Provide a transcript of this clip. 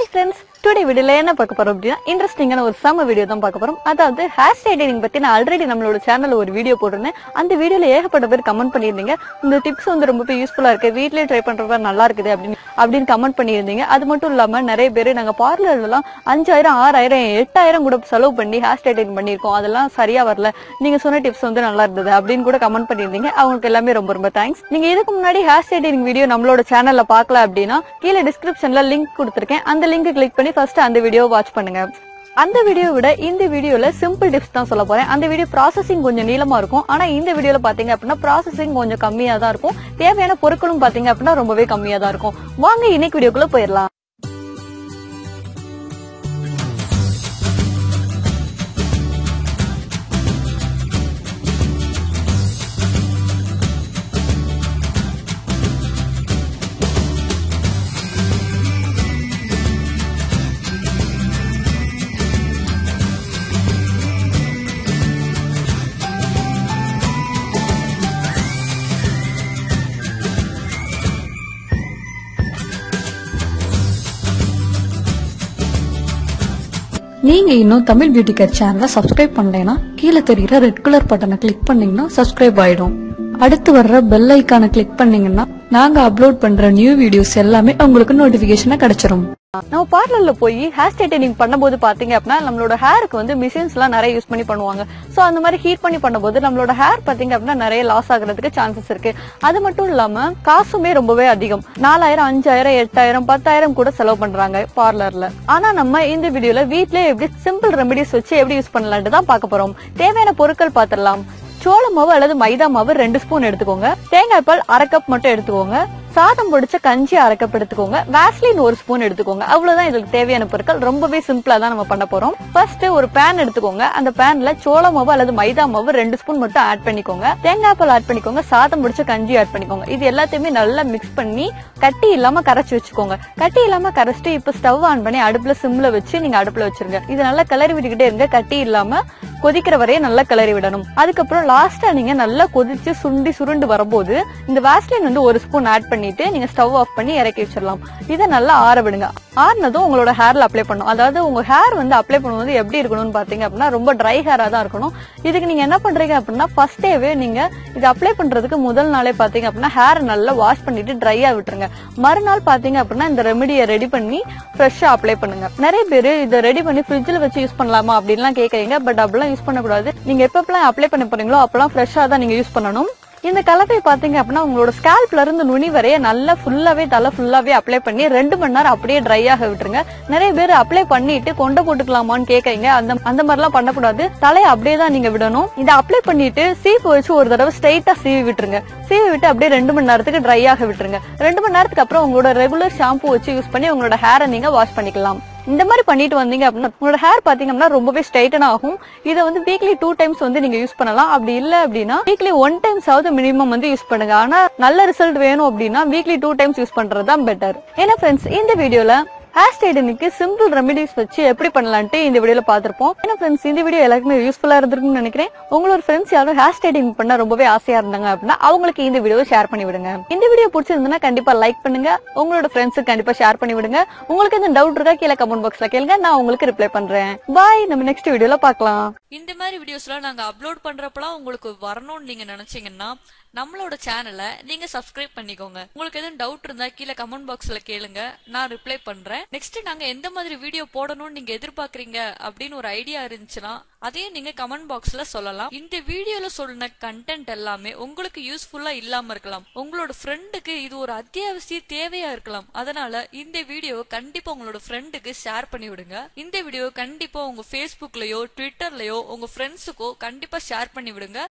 friends today வீடியோல என்ன பார்க்க போறோம் அப்படின்னா இன்ட்ரெஸ்டிங்கான ஒரு சம வீடியோ தான் பார்க்க போறோம் அதாவது ஹேர் ஸ்டைலிங் பத்தி நான் ஆல்ரெடி நம்மளோட சேனல்ல ஒரு வீடியோ போட்டிருந்தேன் அந்த வீடியோல ஏகப்பட்ட பேர் கமெண்ட் பண்ணியிருந்தீங்க இந்த டிப்ஸ் வந்து ரொம்ப யூஸ்ஃபுல்லா இருக்கு வீட்லயே ட்ரை பண்றதா நல்லா இருக்குது அப்படின்னு அப்படின்னு கமெண்ட் பண்ணியிருந்தீங்க அது மட்டும் இல்லாம நிறைய பேர் நாங்க பார்லர்ல எல்லாம் அஞ்சாயிரம் ஆறாயிரம் எட்டாயிரம் கூட செலவு பண்ணி ஹேர் ஸ்டைலிங் பண்ணியிருக்கோம் அதெல்லாம் சரியா வரல நீங்க சொன்ன டிப்ஸ் வந்து நல்லா இருந்தது அப்படின்னு கூட கமெண்ட் பண்ணியிருந்தீங்க அவங்களுக்கு எல்லாமே ரொம்ப ரொம்ப தேங்க்ஸ் நீங்க இதுக்கு முன்னாடி ஹேர் ஸ்டைலிங் வீடியோ நம்மளோட சேனல்ல பார்க்கல அப்படின்னா கீழே டிஸ்கிரிப்ஷன்ல லிங்க் கொடுத்துருக்கேன் அந்த லிங்க் கிளிக் பண்ணி ஃபர்ஸ்ட் அந்த வீடியோ வாட்ச் பண்ணுங்க அந்த வீடியோ விட இந்த வீடியோல சிம்பிள் டிப்ஸ் தான் சொல்ல போறேன் அந்த வீடியோ ப்ராசஸிங் கொஞ்சம் நீளமா இருக்கும் ஆனா இந்த வீடியோல பாத்தீங்க அப்படின்னா ப்ராசஸிங் கொஞ்சம் கம்மியா தான் இருக்கும் தேவையான பொருட்களும் பாத்தீங்க அப்படின்னா ரொம்பவே கம்மியா தான் இருக்கும் வாங்க இன்னைக்கு வீடியோக்குள்ள போயிடலாம் நீங்க இன்னும் தமிழ் பியூட்டி கேர் சேனலை சப்ஸ்கிரைப் பண்ணலைன்னா கீழே தெரியுற ரெட் கலர் பட்டனை கிளிக் பண்ணீங்கன்னா சப்ஸ்கிரைப் ஆயிடும் அடுத்து வர்ற பெல் ஐக்கானை கிளிக் பண்ணீங்கன்னா நாங்க அப்லோட் பண்ற நியூ வீடியோஸ் எல்லாமே உங்களுக்கு நோட்டிபிகேஷனா கிடைச்சிரும் நம்ம பார்லர்ல போய் ஹேர் ஸ்ட்ரைட்டனிங் பண்ணும்போது பாத்தீங்க அப்படின்னா நம்மளோட ஹேருக்கு வந்து மிஷின்ஸ் எல்லாம் நிறைய யூஸ் பண்ணி பண்ணுவாங்க சோ அந்த மாதிரி ஹீட் பண்ணி பண்ணும்போது நம்மளோட ஹேர் பாத்தீங்க அப்படின்னா நிறைய லாஸ் ஆகுறதுக்கு சான்சஸ் இருக்கு அது மட்டும் இல்லாம காசுமே ரொம்பவே அதிகம் நாலாயிரம் அஞ்சாயிரம் எட்டாயிரம் பத்தாயிரம் கூட செலவு பண்றாங்க பார்லர்ல ஆனா நம்ம இந்த வீடியோல வீட்லயே எப்படி சிம்பிள் ரெமெடிஸ் வச்சு எப்படி யூஸ் பண்ணலாம்னு தான் பார்க்க போறோம் தேவையான பொருட்கள் பார்த்திடலாம் சோள மாவு அல்லது மைதா மாவு ரெண்டு ஸ்பூன் எடுத்துக்கோங்க தேங்காய் பால் அரை கப் மட்டும் எடுத்துக்கோங்க சாதம் பொடிச்ச கஞ்சி அரை கப் எடுத்துக்கோங்க வேஸ்லின் ஒரு ஸ்பூன் எடுத்துக்கோங்க அவ்வளவுதான் இதுக்கு தேவையான பொருட்கள் ரொம்பவே சிம்பிளா தான் நம்ம பண்ண போறோம் ஃபர்ஸ்ட் ஒரு பேன் எடுத்துக்கோங்க அந்த பேன்ல சோள மாவு அல்லது மைதா மாவு ரெண்டு ஸ்பூன் மட்டும் ஆட் பண்ணிக்கோங்க தேங்காய் பால் ஆட் பண்ணிக்கோங்க சாதம் பொடிச்ச கஞ்சி ஆட் பண்ணிக்கோங்க இது எல்லாத்தையுமே நல்லா மிக்ஸ் பண்ணி கட்டி இல்லாம கரைச்சு வச்சுக்கோங்க கட்டி இல்லாம கரைச்சிட்டு இப்ப ஸ்டவ் ஆன் பண்ணி அடுப்புல சிம்ல வச்சு நீங்க அடுப்புல வச்சிருங்க இது நல்லா கிளறி விட்டுக்கிட்டே இருங்க கட்டி இல்லாம கொதிக்கிற வரையும் நல்லா கிளறி விடணும் அதுக்கப்புறம் லாஸ்டா நீங்க நல்லா கொதிச்சு சுண்டி சுருண்டு வரும்போது இந்த வாஸ்லின் வந்து ஒரு ஸ்பூன் ஆட் பண்ணிட்டு நீங்க ஸ்டவ் ஆஃப் பண்ணி இறக்கி வச்சிடலாம் இதை நல்லா ஆற விடுங்க ஆறுனதும் உங்களோட ஹேர்ல அப்ளை பண்ணும் அதாவது உங்க ஹேர் வந்து அப்ளை பண்ணும்போது எப்படி இருக்கணும்னு பாத்தீங்க அப்படின்னா ரொம்ப ட்ரை ஹேரா தான் இருக்கணும் இதுக்கு நீங்க என்ன பண்றீங்க அப்படின்னா ஃபர்ஸ்ட் டேவே நீங்க இது அப்ளை பண்றதுக்கு முதல் நாளே பாத்தீங்க அப்படின்னா ஹேர் நல்லா வாஷ் பண்ணிட்டு ட்ரையா விட்டுருங்க மறுநாள் பாத்தீங்க அப்படின்னா இந்த ரெமெடியை ரெடி பண்ணி ஃப்ரெஷ்ஷா அப்ளை பண்ணுங்க நிறைய பேர் இதை ரெடி பண்ணி ஃப்ரிட்ஜில் வச்சு யூஸ் பண்ணலாமா அப்படின்லாம் கேக்குறீங்க பட் அப்படிலாம் யூஸ் பண்ணக்கூடாது நீங்க எப்பப்பெல்லாம் அப்ளை பண்ண போறீங்களோ அப்பெல்லாம் ஃப்ரெஷ்ஷா தான் நீங்க யூஸ் பண்ணணும் இந்த கலப்பை பாத்தீங்க அப்படின்னா உங்களோட ஸ்கேல்ப்ல இருந்து நுனி வரைய நல்லா ஃபுல்லாவே தலை ஃபுல்லாவே அப்ளை பண்ணி ரெண்டு மணி நேரம் அப்படியே ட்ரை ஆக விட்டுருங்க நிறைய பேர் அப்ளை பண்ணிட்டு கொண்டை போட்டுக்கலாமான்னு கேக்குறீங்க அந்த அந்த மாதிரிலாம் பண்ணக்கூடாது தலையை அப்படியே தான் நீங்க விடணும் இதை அப்ளை பண்ணிட்டு சீப்பு வச்சு ஒரு தடவை ஸ்ட்ரைட்டா சீவி விட்டுருங்க சீவி விட்டு அப்படியே ரெண்டு மணி நேரத்துக்கு ட்ரை ஆக விட்டுருங்க ரெண்டு மணி நேரத்துக்கு அப்புறம் உங்களோட ரெகுலர் ஷாம்பு வச்சு யூஸ் பண்ணி உங்களோட ஹேரை நீங்க வாஷ் பண்ணிக்கலாம் இந்த மாதிரி பண்ணிட்டு வந்தீங்க அப்படின்னா உங்களோட ஹேர் பாத்தீங்கன்னா ரொம்பவே ஸ்ட்ரைட்டன் ஆகும் இதை வந்து வீக்லி டூ டைம்ஸ் வந்து நீங்க யூஸ் பண்ணலாம் அப்படி இல்ல அப்படின்னா வீக்லி ஒன் டைம்ஸ் ஆவது மினிமம் வந்து யூஸ் பண்ணுங்க ஆனா நல்ல ரிசல்ட் வேணும் அப்படின்னா வீக்லி டூ டைம்ஸ் யூஸ் பண்றது தான் பெட்டர் ஏன்னா ஃப்ரெண்ட்ஸ் இந்த வீடியோல ஹேர் ஸ்டைடனுக்கு சிம்பிள் ரெமெடிஸ் வச்சு எப்படி பண்ணலான்ட்டு இந்த வீடியோல பாத்திருப்போம் ஏன்னா ஃப்ரெண்ட்ஸ் இந்த வீடியோ எல்லாருக்குமே யூஸ்ஃபுல்லா இருந்திருக்கும்னு நினைக்கிறேன் உங்களோட ஃப்ரெண்ட்ஸ் யாரும் ஹேர் ஸ்டைடிங் பண்ண ரொம்பவே ஆசையா இருந்தாங்க அப்படின்னா அவங்களுக்கு இந்த வீடியோ ஷேர் பண்ணி விடுங்க இந்த வீடியோ பிடிச்சிருந்தா கண்டிப்பா லைக் பண்ணுங்க உங்களோட ஃப்ரெண்ட்ஸுக்கு கண்டிப்பா ஷேர் பண்ணி விடுங்க உங்களுக்கு எதுவும் டவுட் இருக்கா கீழே கமெண்ட் பாக்ஸ்ல கேளுங்க நான் உங்களுக்கு ரிப்ளை பண்றேன் பாய் நம்ம நெக்ஸ்ட் வீடியோல பார்க்கலாம் இந்த மாதிரி வீடியோஸ்லாம் நாங்க அப்லோட் பண்றப்பலாம் உங்களுக்கு வரணும்னு நீங்க நினைச்சீங்கன்னா நம்மளோட சேனலை நீங்க சப்ஸ்கிரைப் பண்ணிக்கோங்க உங்களுக்கு எதுவும் டவுட் இருந்தா கீழே கமெண்ட் பாக்ஸ்ல கேளுங்க நான் ரிப்ளை பண்றேன் நெக்ஸ்ட் நாங்க எந்த மாதிரி வீடியோ போடணும்னு நீங்க எதிர்பார்க்கறீங்க அப்படின்னு ஒரு ஐடியா இருந்துச்சுன்னா அதையும் நீங்க கமெண்ட் பாக்ஸ்ல சொல்லலாம் இந்த வீடியோல சொன்ன கண்டென்ட் எல்லாமே உங்களுக்கு யூஸ்ஃபுல்லா இல்லாம இருக்கலாம் உங்களோட ஃப்ரெண்டுக்கு இது ஒரு அத்தியாவசிய தேவையா இருக்கலாம் அதனால இந்த வீடியோ கண்டிப்பா உங்களோட ஃப்ரெண்டுக்கு ஷேர் பண்ணி விடுங்க இந்த வீடியோ கண்டிப்பா உங்க ஃபேஸ்புக்லயோ ட்விட்டர்லயோ உங்க ஃப்ரெண்ட்ஸுக்கோ கண்டிப்பா ஷேர் பண்ணி விடுங்க